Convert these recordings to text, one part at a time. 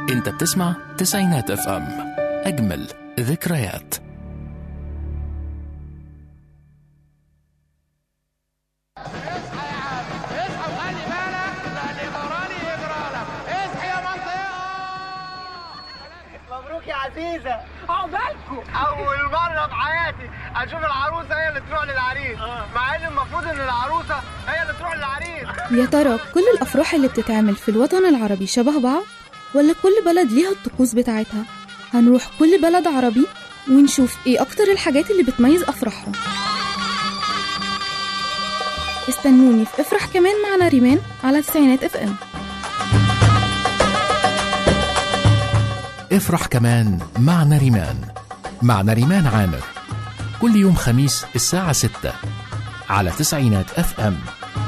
انت بتسمع تسعينات اف ام اجمل ذكريات اصحى يا عم اصحى وخلي بالك ده اللي جرالي يجرالك اصحى يا منطقة مبروك يا عزيزة عقبالكم أول مرة في حياتي أشوف العروسة هي اللي تروح للعريس مع إن المفروض إن العروسة هي اللي تروح للعريس يا ترى كل الأفراح اللي بتتعمل في الوطن العربي شبه بعض؟ ولا كل بلد ليها الطقوس بتاعتها؟ هنروح كل بلد عربي ونشوف ايه أكتر الحاجات اللي بتميز أفراحهم استنوني في افرح كمان مع ناريمان على تسعينات اف ام افرح كمان مع ناريمان مع ناريمان عامر كل يوم خميس الساعة 6 على تسعينات اف ام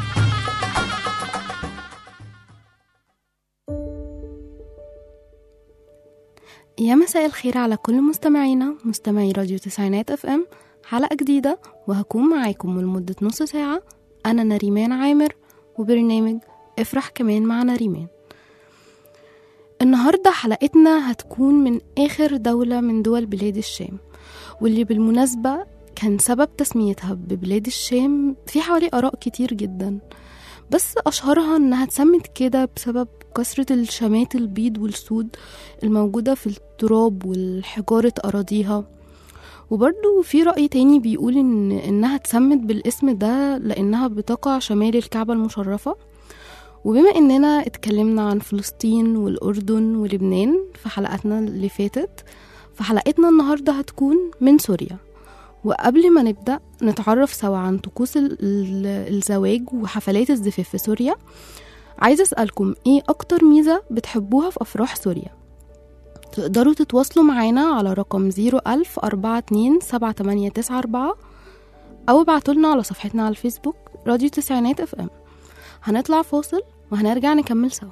يا مساء الخير على كل مستمعينا مستمعي راديو تسعينات اف ام حلقة جديدة وهكون معاكم لمدة نص ساعة أنا نريمان عامر وبرنامج افرح كمان مع نريمان النهاردة حلقتنا هتكون من آخر دولة من دول بلاد الشام واللي بالمناسبة كان سبب تسميتها ببلاد الشام في حوالي آراء كتير جدا بس أشهرها إنها اتسمت كده بسبب كثرة الشامات البيض والسود الموجودة في التراب والحجارة أراضيها وبرضو في رأي تاني بيقول إن إنها اتسمت بالاسم ده لأنها بتقع شمال الكعبة المشرفة وبما إننا اتكلمنا عن فلسطين والأردن ولبنان في حلقاتنا اللي فاتت فحلقتنا النهاردة هتكون من سوريا وقبل ما نبدأ نتعرف سوا عن طقوس ال- ال- الزواج وحفلات الزفاف في سوريا عايزة أسألكم إيه أكتر ميزة بتحبوها في أفراح سوريا تقدروا تتواصلوا معانا على رقم 01000 42 7894 أو ابعتولنا على صفحتنا على الفيسبوك راديو تسعينات اف ام هنطلع فاصل وهنرجع نكمل سوا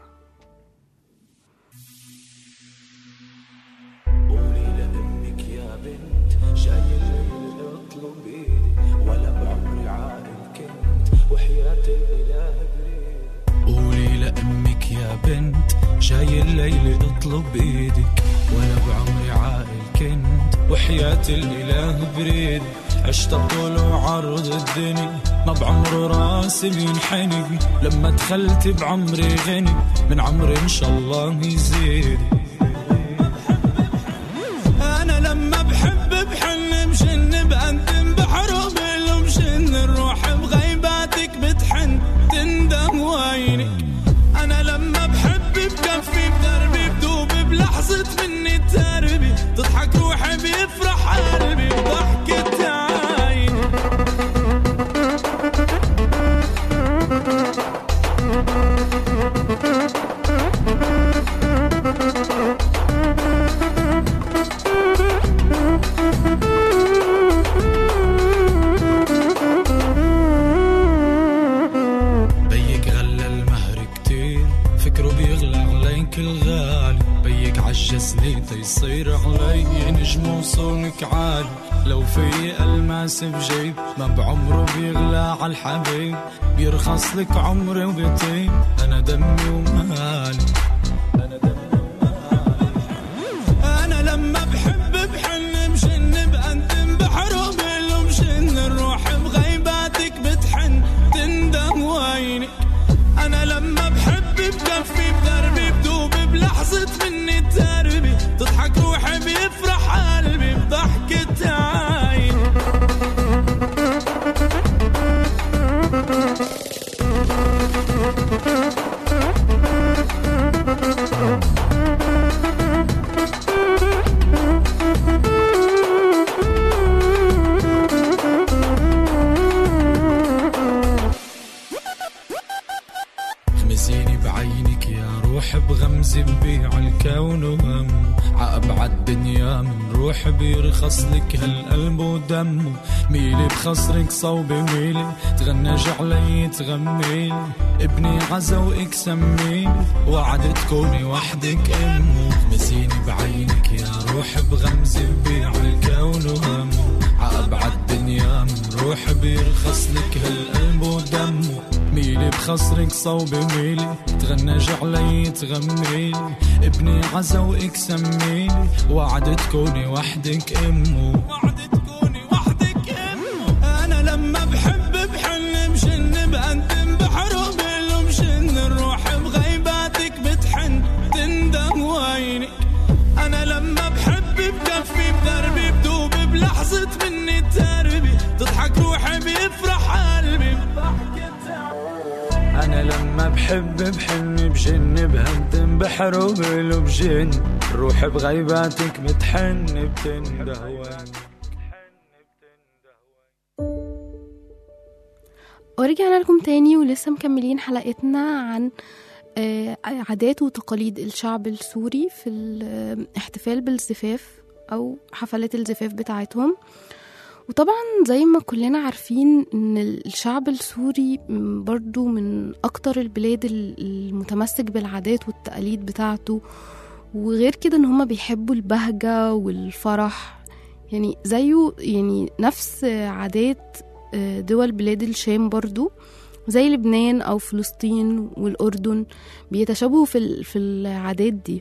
قولي لأمك يا بنت شايل اللي اطلب ايدي ولا بعمري عاقل كنت وحياة الإله بريد قولي لأمك يا بنت شايل ليلي اطلب ايدك ولا بعمري عاقل كنت وحياة الإله بريد عشت بطول وعرض الدنيا ما بعمر راسي بينحني لما دخلت بعمري غني من عمري ان شاء الله يزيد انا لما بحب بحن بشن بقدم بحرب مشن الروح بغيباتك بتحن تندم وينك انا لما بحب بكفي بدربي بدوب بلحظة مني تربي تضحك روحي بيفرح قلبي بضحكة عيني بيك غلى المهر كتير فكره بيغلى عليك الغالي بيك عجزني تيصير علي نجم وصونك عالي لو في الماس بجيب ما بعمره بيغلى عالحبيب بيرخص لك عمري وبيطيب انا دمي ومالي انا دمي انا لما بحب بحن مشن بقدم بحرب مشن الروح بغيباتك بتحن تندم وينك انا لما بحب بكفي بدربي بدوب بلحظة مني تربي تضحك روحي بيفرح قلبي بضحكة عيني خمسيني بعينك يا روح بغمزة ببيع الكون وهم عأبعد دنيا من روح بيرخص لك هالقلب ودمه ميلي بخصرك صوبي ويلي تغنج علي تغميلي ابني عزوقك سميلي وعد تكوني وحدك امه خمسيني بعينك يا روح بغمزة ببيع الكون وهم عأبعد دنيا من روح بيرخص لك هالقلب ودمه ميلي بخصرك صوب ميلي تغنى جعلي تغميلي ابني عزا واكسميلي وعد تكوني وحدك امه وعد تكوني وحدك امه انا لما بحب بحن بجن بقدم بحرب بمشن الروح بغيباتك بتحن تندم وينك انا لما بحب بكفي بدربي بدوب بلحظة مني تربي تضحك روحي بيفرح قلبي انا لما بحب بحن بجن بهدم بحروب بجن روحي بغيباتك بتحن بتنده وينك ورجعنا لكم تاني ولسه مكملين حلقتنا عن آه، عادات وتقاليد الشعب السوري في الاحتفال بالزفاف أو حفلات الزفاف بتاعتهم وطبعا زي ما كلنا عارفين ان الشعب السوري م- برضو من اكتر البلاد ال- المتمسك بالعادات والتقاليد بتاعته وغير كده ان هما بيحبوا البهجة والفرح يعني زيه يعني نفس عادات آه، دول بلاد الشام برضو زي لبنان أو فلسطين والأردن بيتشابهوا في ال- في العادات دي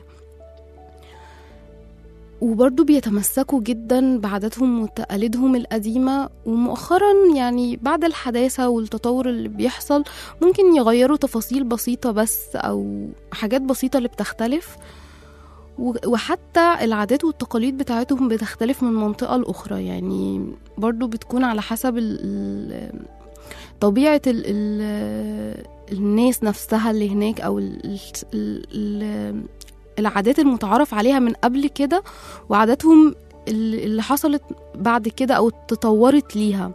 وبرضو بيتمسكوا جدا بعاداتهم وتقاليدهم القديمة ومؤخرا يعني بعد الحداثة والتطور اللي بيحصل ممكن يغيروا تفاصيل بسيطة بس أو حاجات بسيطة اللي بتختلف و- وحتى العادات والتقاليد بتاعتهم بتختلف من منطقة لأخرى يعني برضو بتكون على حسب ال- ال- طبيعة ال ال الناس نفسها اللي هناك أو ال ال ال العادات المتعارف عليها من قبل كده وعاداتهم اللي اللي حصلت بعد كده أو تطورت ليها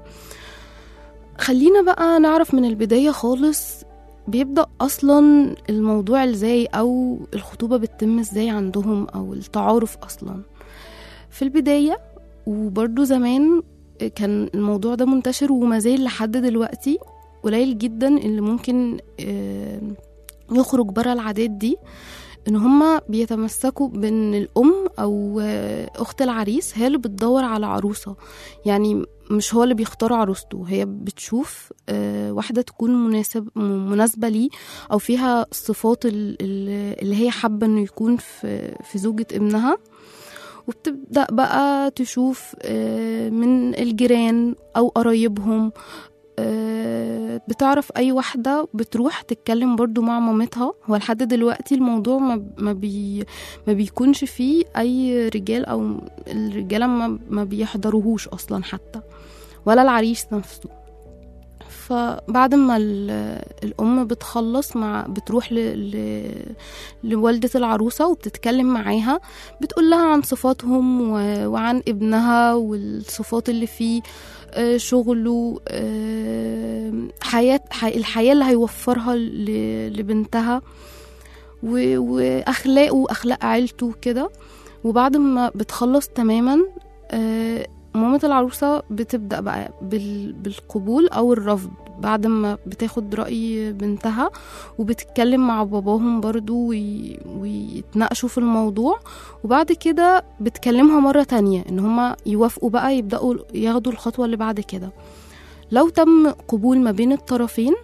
خلينا بقى نعرف من البداية خالص بيبدأ أصلا الموضوع ازاي أو الخطوبة بتتم ازاي عندهم أو التعارف أصلا في البداية وبرضو زمان كان الموضوع ده منتشر وما زال لحد دلوقتي قليل جدا اللي ممكن آه، يخرج برا العادات دي ان هما بيتمسكوا بان الام او آه، اخت العريس هي اللي بتدور على عروسه يعني مش هو اللي بيختار عروسته هي بتشوف آه، واحده تكون مناسب م- مناسبه ليه او فيها الصفات ال- ال- اللي هي حابه انه يكون في في زوجة ابنها وبتبدأ بقى تشوف آه، من الجيران أو قرايبهم آه، بتعرف أي واحدة بتروح تتكلم برضو مع مامتها هو لحد دلوقتي الموضوع ما ما, بي ما بيكونش فيه أي رجال أو الرجالة ما, ما بيحضروهوش أصلا حتى ولا العريس نفسه فبعد ما ال- الأم بتخلص مع بتروح ل... ل... لوالدة العروسة وبتتكلم معاها بتقول لها عن صفاتهم و... وعن ابنها والصفات اللي فيه آه، شغله آه، حياة حي... الحياة اللي هيوفرها ل... لبنتها و... وأخلاقه وأخلاق عيلته وكده وبعد ما بتخلص تماما آه، مامة العروسة بتبدأ بقى بال... بالقبول أو الرفض بعد ما بتاخد رأي بنتها وبتتكلم مع باباهم برضو وي... ويتناقشوا في الموضوع وبعد كده بتكلمها مرة تانية ان هما يوافقوا بقى يبدأوا ياخدوا الخطوة اللي بعد كده لو تم قبول ما بين الطرفين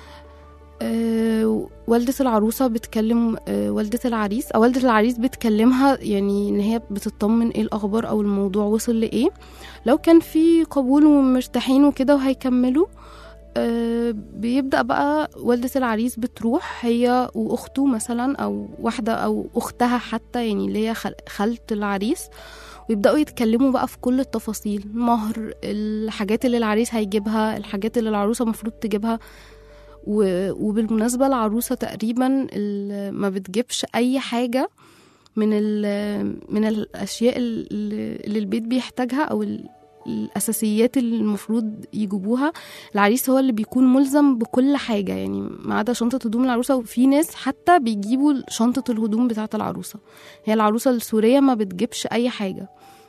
آه، والدة العروسة بتكلم آه، والدة العريس أو والدة العريس بتكلمها يعني إن هي بتطمن إيه الأخبار أو الموضوع وصل لإيه لو كان في قبول ومرتاحين وكده وهيكملوا آه، بيبدأ بقى والدة العريس بتروح هي وأخته مثلا أو واحدة أو أختها حتى يعني اللي هي خال- خالة العريس ويبدأوا يتكلموا بقى في كل التفاصيل مهر الحاجات اللي العريس هيجيبها الحاجات اللي العروسة المفروض تجيبها و- وبالمناسبة العروسة تقريبا ال- ما بتجيبش أي حاجة من ال- من الأشياء اللي اللي البيت بيحتاجها أو ال- الأساسيات اللي المفروض يجيبوها العريس هو اللي بيكون ملزم بكل حاجة يعني ما عدا شنطة هدوم العروسة وفي ناس حتى بيجيبوا شنطة الهدوم بتاعة العروسة هي العروسة السورية ما بتجيبش أي حاجة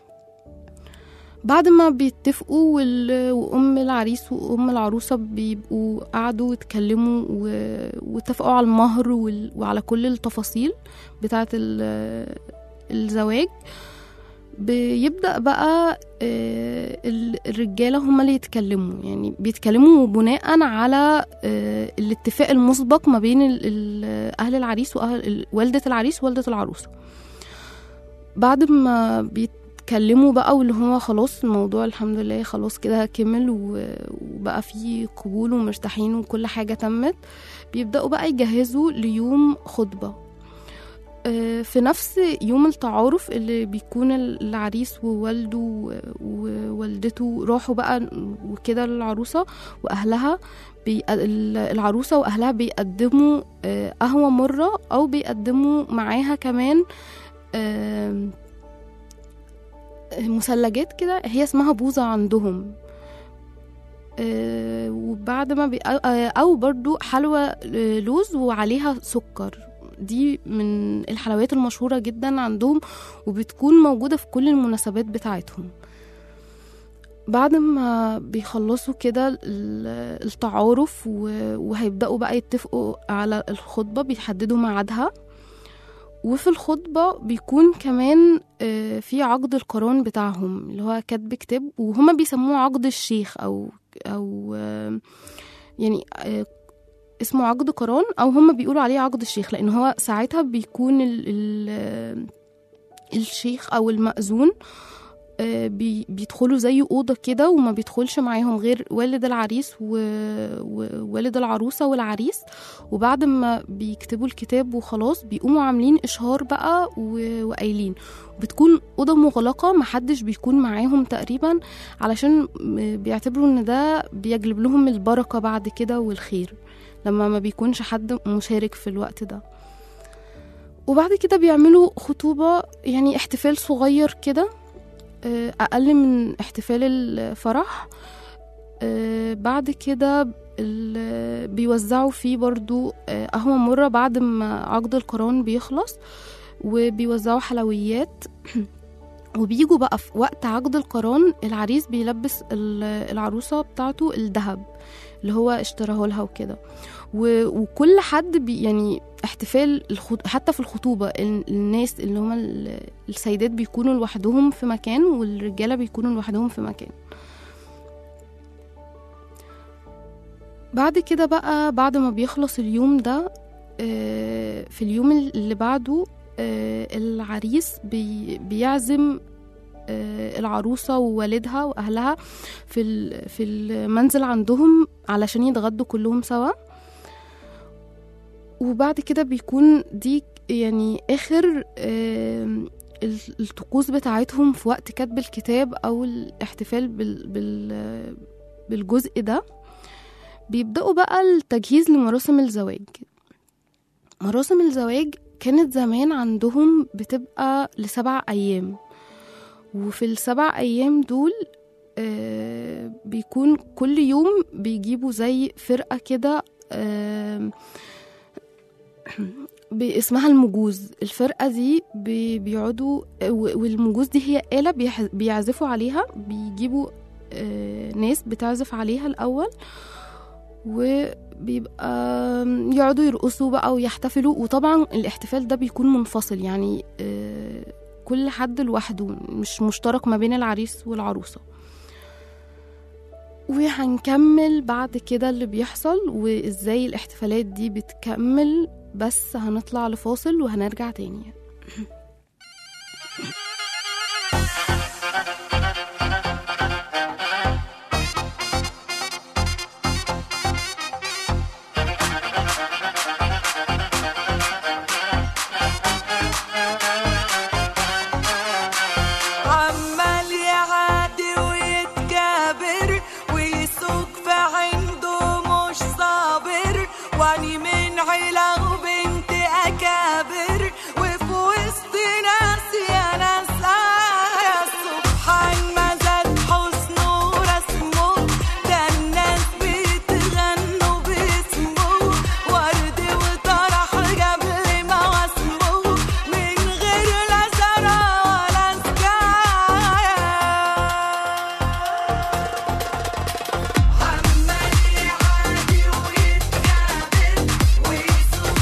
بعد ما بيتفقوا وال- وأم العريس وأم العروسة بيبقوا قعدوا واتكلموا و- واتفقوا على المهر وال- وعلى كل التفاصيل بتاعة ال- الزواج بيبدأ بقى آه، ال- الرجالة هما اللي يتكلموا يعني بيتكلموا بناء على آه، الاتفاق المسبق ما بين ال- ال- أهل العريس وأهل ال- والدة العريس ووالدة العروسة بعد ما بيتكلموا بقى واللي هو خلاص الموضوع الحمد لله خلاص كده كمل و- وبقى فيه قبول ومرتاحين وكل حاجة تمت بيبدأوا بقى يجهزوا ليوم خطبة آه، في نفس يوم التعارف اللي بيكون العريس ووالده و- ووالدته راحوا بقى وكده للعروسة وأهلها بي... ال- العروسة وأهلها بيقدموا آه، قهوة مرة أو بيقدموا معاها كمان آم، مثلجات كده هي اسمها بوظة عندهم آه، وبعد ما بي... آه، أو برضو حلوى آه، لوز وعليها سكر دي من الحلويات المشهورة جدا عندهم وبتكون موجودة في كل المناسبات بتاعتهم بعد ما بيخلصوا كده ال- التعارف و- وهيبدأوا بقى يتفقوا على الخطبة بيحددوا ميعادها وفي الخطبة بيكون كمان آه، في عقد القران بتاعهم اللي هو كاتب كتاب وهما بيسموه عقد الشيخ أو أو آه، يعني آه، اسمه عقد قران أو هما بيقولوا عليه عقد الشيخ لأن هو ساعتها بيكون ال ال آه، الشيخ أو المأذون آه، بي- بيدخلوا زي أوضة كده وما بيدخلش معاهم غير والد العريس و- ووالد العروسة والعريس وبعد ما بيكتبوا الكتاب وخلاص بيقوموا عاملين إشهار بقى و- وقايلين بتكون أوضة مغلقة محدش بيكون معاهم تقريبا علشان م- بيعتبروا إن ده بيجلب لهم البركة بعد كده والخير لما ما بيكونش حد مشارك في الوقت ده وبعد كده بيعملوا خطوبة يعني احتفال صغير كده آه، أقل من احتفال الفرح آه، بعد كده ال- بيوزعوا فيه برضو آه، قهوة مرة بعد ما عقد القران بيخلص وبيوزعوا حلويات وبيجوا بقى في وقت عقد القران العريس بيلبس ال- العروسة بتاعته الذهب اللي هو اشتراه لها وكده و- وكل حد بي يعني احتفال الخط... حتى في الخطوبة ال- الناس اللي هم ال- السيدات بيكونوا لوحدهم في مكان والرجالة بيكونوا لوحدهم في مكان بعد كده بقى بعد ما بيخلص اليوم ده آه، في اليوم اللي بعده آه، العريس بي بيعزم آه، العروسة ووالدها وأهلها في ال- في المنزل عندهم علشان يتغدوا كلهم سوا وبعد كده بيكون دي يعني آخر آم، ال- الطقوس بتاعتهم في وقت كتب الكتاب أو الاحتفال بال بال بالجزء ده بيبدأوا بقى التجهيز لمراسم الزواج مراسم الزواج كانت زمان عندهم بتبقى لسبع أيام وفي السبع أيام دول آه، بيكون كل يوم بيجيبوا زي فرقة كده آم، ب- اسمها المجوز الفرقة دي بي- بيقعدوا و- والمجوز دي هي آلة بيح- بيعزفوا عليها بيجيبوا آه، ناس بتعزف عليها الأول وبيبقى يقعدوا يرقصوا بقى ويحتفلوا وطبعا الاحتفال ده بيكون منفصل يعني آه، كل حد لوحده مش مشترك ما بين العريس والعروسة وهنكمل بعد كده اللي بيحصل وازاي الاحتفالات دي بتكمل بس هنطلع لفاصل وهنرجع تاني عمال يعادي ويتكابر ويسوق في عنده مش صابر واني من عيلة وبنت أكابر وفي وسط ناس يا ناس يا سبحان ما زاد حسنه ورسمه ده الناس بتغنوا باسمه ورد وطرح قبل ما واسمه من غير لا زرع ولا سكاية عمال يعادي ويتكابر ويسوق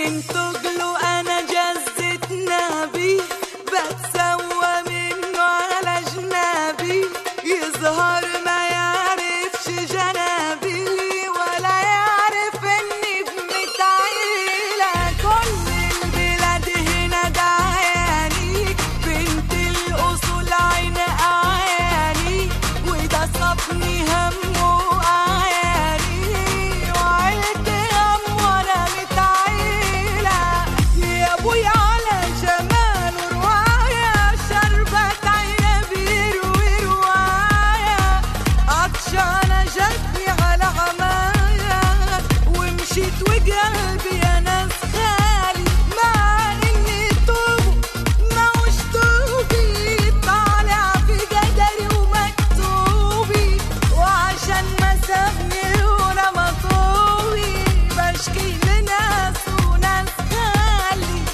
من تجله انا جزت نبي بتسوى منه على جنابي يظهر ما يعرفش جنابي ولا يعرف اني بنت عيلة كل البلاد هنا دعياني بنت الاصول عين اعياني وده صابني هم واعياني وعيلتي هم وانا متعيلة يا ابويا على جمال رواية شربت عنبي روي رواية عطشانة جتني على عماية ومشيت وقلبي يا ناس خالي مع اني توب ما وش توبي طالع في قدري ومكتوبي وعشان ما سابني وانا مطوبي بشكي لناس وناس خالي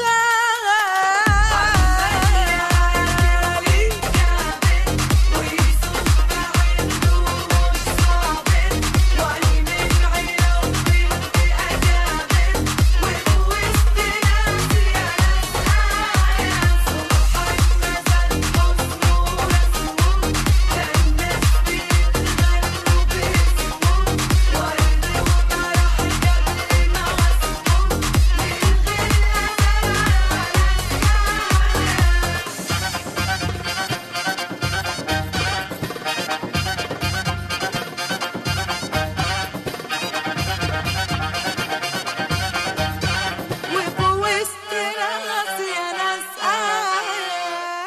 خالي ويسوق عنده مش صابر وعلي من عيله وبنت أجابر وبوسط ناس يا ناس ناس صبحك نزل حسنه رسمه كان ناس بيتغنوا باسمه ورد وطرح قبل ما واسمه من غير أمان على وفي وسط ناس يا ناس آه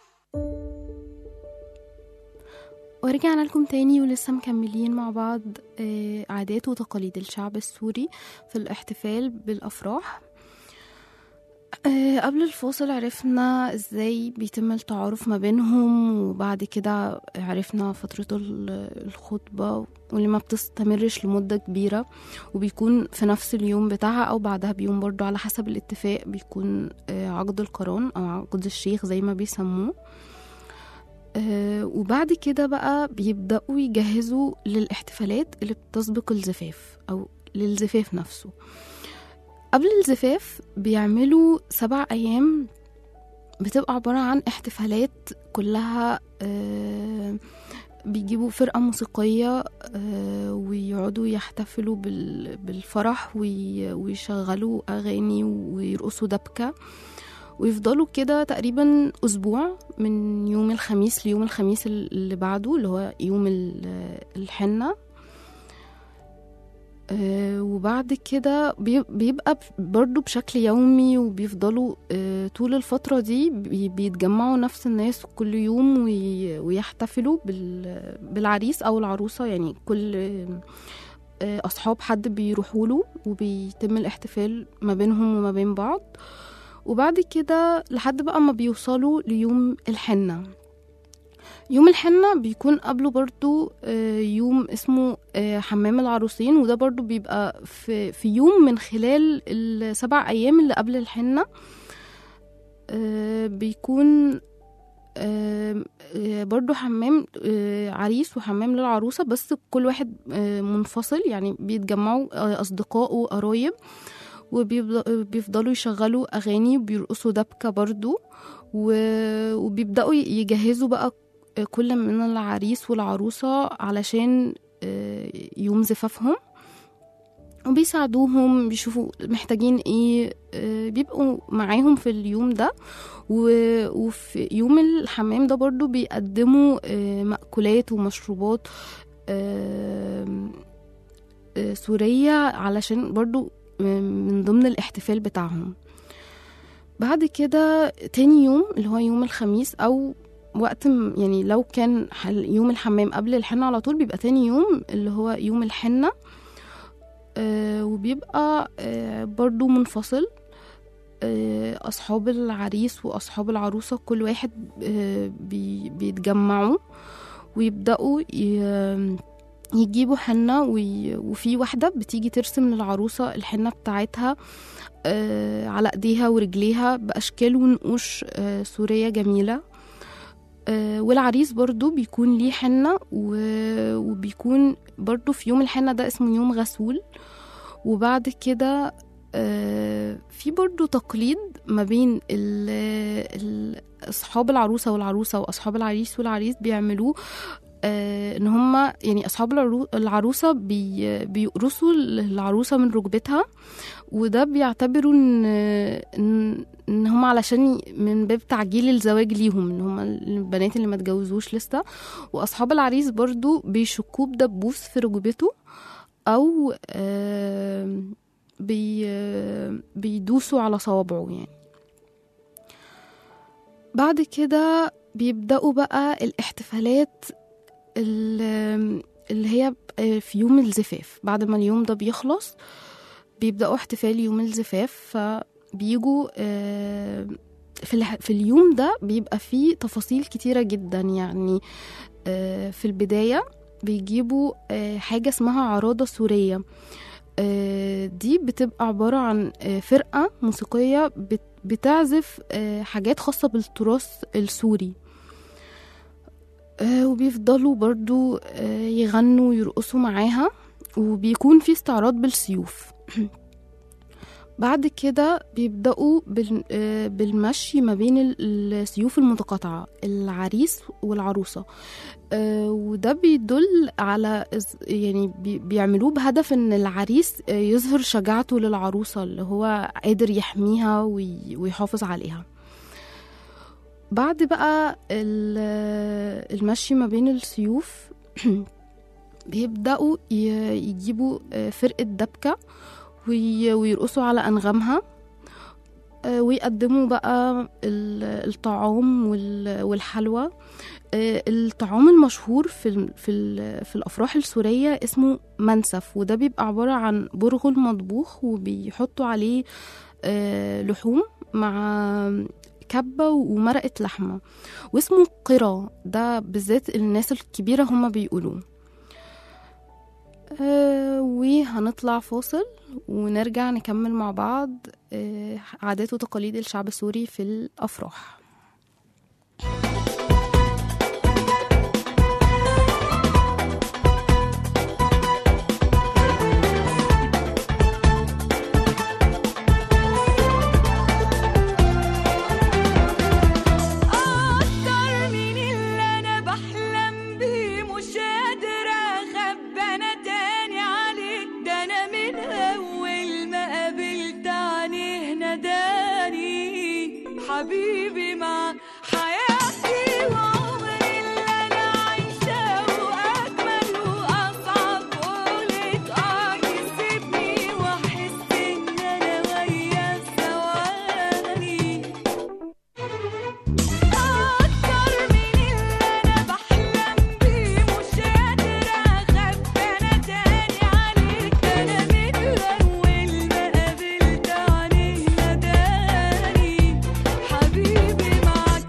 ورجعنا لكم تاني ولسه مكملين مع بعض آه، عادات وتقاليد الشعب السوري في الاحتفال بالأفراح آه، قبل الفاصل عرفنا ازاي بيتم التعارف ما بينهم وبعد كده عرفنا فترة ال- الخطبة واللي ما بتستمرش لمدة كبيرة وبيكون في نفس اليوم بتاعها أو بعدها بيوم برضو على حسب الاتفاق بيكون آه، عقد القران أو عقد الشيخ زي ما بيسموه آه، وبعد كده بقى بيبدأوا يجهزوا للاحتفالات اللي بتسبق الزفاف أو للزفاف نفسه قبل الزفاف بيعملوا سبع أيام بتبقى عبارة عن احتفالات كلها آه، بيجيبوا فرقة موسيقية آه، ويقعدوا يحتفلوا بال- بالفرح وي- ويشغلوا أغاني ويرقصوا دبكة ويفضلوا كده تقريبا أسبوع من يوم الخميس ليوم الخميس اللي بعده اللي هو يوم ال- الحنة آه، وبعد كده بي- بيبقى برضو بشكل يومي وبيفضلوا آه، طول الفترة دي بي- بيتجمعوا نفس الناس كل يوم وي- ويحتفلوا بال- بالعريس أو العروسة يعني كل آه، أصحاب حد بيروحوا له وبيتم الاحتفال ما بينهم وما بين بعض وبعد كده لحد بقى ما بيوصلوا ليوم الحنة يوم الحنة بيكون قبله برضو آه، يوم اسمه آه، حمام العروسين وده برضو بيبقى في, في يوم من خلال السبع أيام اللي قبل الحنة آه، بيكون آه، آه، برضو حمام آه، عريس وحمام للعروسة بس كل واحد آه، منفصل يعني بيتجمعوا آه، أصدقاء وقرايب وبيفضلوا يشغلوا أغاني وبيرقصوا دبكة برضو و- وبيبدأوا يجهزوا بقى كل من العريس والعروسة علشان آه، يوم زفافهم وبيساعدوهم بيشوفوا محتاجين ايه آه، بيبقوا معاهم في اليوم ده و- وفي يوم الحمام ده برضو بيقدموا آه، مأكولات ومشروبات آه، آه، سورية علشان برضو آه، من ضمن الاحتفال بتاعهم بعد كده تاني يوم اللي هو يوم الخميس أو وقت م- يعني لو كان حل- يوم الحمام قبل الحنة على طول بيبقى تاني يوم اللي هو يوم الحنة آه وبيبقى آه برضو منفصل آه أصحاب العريس وأصحاب العروسة كل واحد آه بي بيتجمعوا ويبدأوا ي- يجيبوا حنة وي- وفي واحدة بتيجي ترسم للعروسة الحنة بتاعتها آه على ايديها ورجليها بأشكال ونقوش آه سورية جميلة آه، والعريس برضو بيكون ليه حنة و- وبيكون برضو في يوم الحنة ده اسمه يوم غسول وبعد كده آه، في برضو تقليد ما بين ال- ال- اصحاب العروسه والعروسه واصحاب العريس والعريس بيعملوه آه، ان هم يعني اصحاب العرو- العروسه بي بيقرصوا العروسه من ركبتها وده بيعتبروا ان ان, إن هم علشان ي- من باب تعجيل الزواج ليهم ان هم البنات اللي ما اتجوزوش لسه واصحاب العريس برضو بيشكوه بدبوس في ركبته او آه، بي بيدوسوا على صوابعه يعني بعد كده بيبدأوا بقى الاحتفالات ال- اللي هي ب- في يوم الزفاف بعد ما اليوم ده بيخلص بيبدأوا احتفال يوم الزفاف فبيجوا آه، في الح- في اليوم ده بيبقى فيه تفاصيل كتيرة جدا يعني آه، في البداية بيجيبوا آه، حاجة اسمها عراضة سورية آه، دي بتبقى عبارة عن آه، فرقة موسيقية بت- بتعزف آه، حاجات خاصة بالتراث السوري آه، وبيفضلوا برضو آه، يغنوا ويرقصوا معاها وبيكون في استعراض بالسيوف بعد كده بيبدأوا بال- آه، بالمشي ما بين ال- السيوف المتقاطعة العريس والعروسة آه، وده بيدل على إز- يعني بي- بيعملوه بهدف ان العريس آه، يظهر شجاعته للعروسة اللي هو قادر يحميها وي- ويحافظ عليها بعد بقى ال- المشي ما بين السيوف بيبدأوا ي- يجيبوا آه، فرقة دبكة وي- ويرقصوا على أنغامها آه، ويقدموا بقى ال- الطعام وال- والحلوى آه، الطعام المشهور في ال- في ال- في الافراح السوريه اسمه منسف وده بيبقى عباره عن برغل مطبوخ وبيحطوا عليه آه، لحوم مع كبه ومرقه لحمه واسمه قرا ده بالذات الناس الكبيره هما بيقولوه آه، وهنطلع فاصل ونرجع نكمل مع بعض آه، عادات وتقاليد الشعب السوري في الافراح أكتر من اللي أنا بحلم بيه مش قادرة أخبي أنا تاني عليك ده أنا من أول ما قابلت عينيه ناداني حبيبي مع حياتي وعمري اللي أنا عايشاه وأجمل وأصعب قولك آه يسيبني وأحس إن أنا وياه ثواني أكتر من اللي أنا بحلم بيه مش قادرة أخبي أنا تاني عليك ده أنا من أول ما قابلت عينيه ناداني حبيبي معاك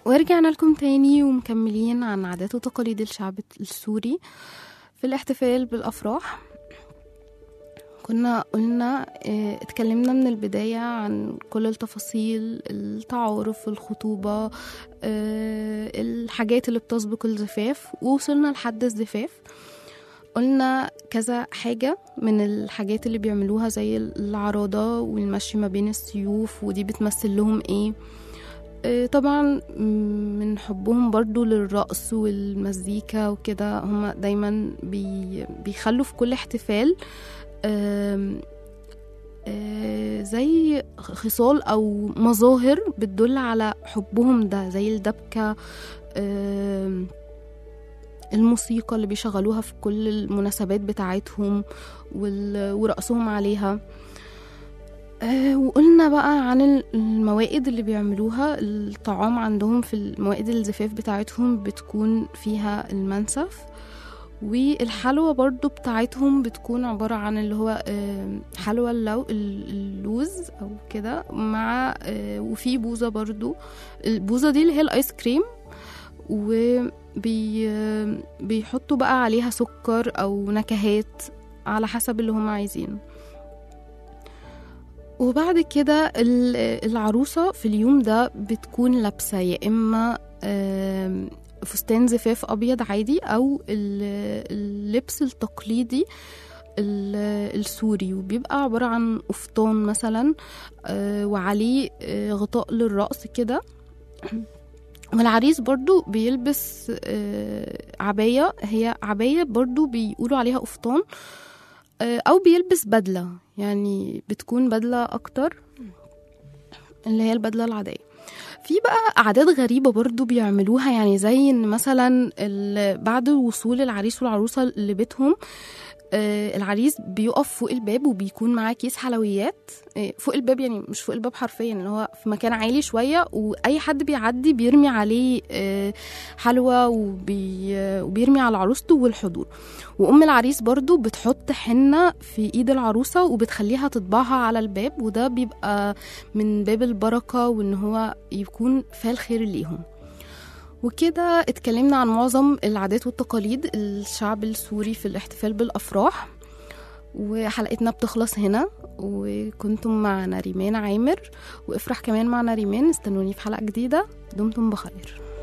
ورجعنا لكم تاني ومكملين عن عادات وتقاليد الشعب السوري في الاحتفال بالأفراح كنا قلنا اه اتكلمنا من البداية عن كل التفاصيل التعارف الخطوبة اه الحاجات اللي بتسبق الزفاف ووصلنا لحد الزفاف قلنا كذا حاجة من الحاجات اللي بيعملوها زي العراضة والمشي ما بين السيوف ودي بتمثل لهم ايه آه، طبعا م- من حبهم برضو للرقص والمزيكا وكده هما دايما بي بيخلوا في كل احتفال آم، آه، زي خصال او مظاهر بتدل على حبهم ده زي الدبكة آم، الموسيقى اللي بيشغلوها في كل المناسبات بتاعتهم وال- ورقصهم عليها آه، وقلنا بقى عن ال- الموائد اللي بيعملوها الطعام عندهم في الموائد الزفاف بتاعتهم بتكون فيها المنسف والحلوى برضو بتاعتهم بتكون عبارة عن اللي هو آه، حلوى اللو ال- اللوز أو كده مع آه، وفي بوزة برضو البوزة دي اللي هي الآيس كريم وبي آه، بيحطوا بقى عليها سكر أو نكهات على حسب اللي هم عايزينه وبعد كده ال- العروسة في اليوم ده بتكون لابسة يا إما آم، فستان زفاف أبيض عادي أو ال- اللبس التقليدي ال- السوري وبيبقى عبارة عن قفطان مثلا آه، وعليه آه، غطاء للرأس كده والعريس برضو بيلبس آه، عباية هي عباية برضو بيقولوا عليها قفطان آه، أو بيلبس بدلة يعني بتكون بدلة أكتر اللي هي البدلة العادية في بقى عادات غريبة برضو بيعملوها يعني زي ان مثلا ال- بعد وصول العريس والعروسة لبيتهم آه، العريس بيقف فوق الباب وبيكون معاه كيس حلويات آه، فوق الباب يعني مش فوق الباب حرفيا اللي هو في مكان عالي شوية وأي حد بيعدي بيرمي عليه آه، حلوى وبي آه، وبيرمي على عروسته والحضور وأم العريس برضو بتحط حنة في إيد العروسة وبتخليها تطبعها على الباب وده بيبقى من باب البركة وإن هو يكون فال خير ليهم وكده اتكلمنا عن معظم العادات والتقاليد الشعب السوري في الاحتفال بالأفراح وحلقتنا بتخلص هنا وكنتم معنا ريمان عامر وافرح كمان معنا ريمان استنوني في حلقة جديدة دمتم بخير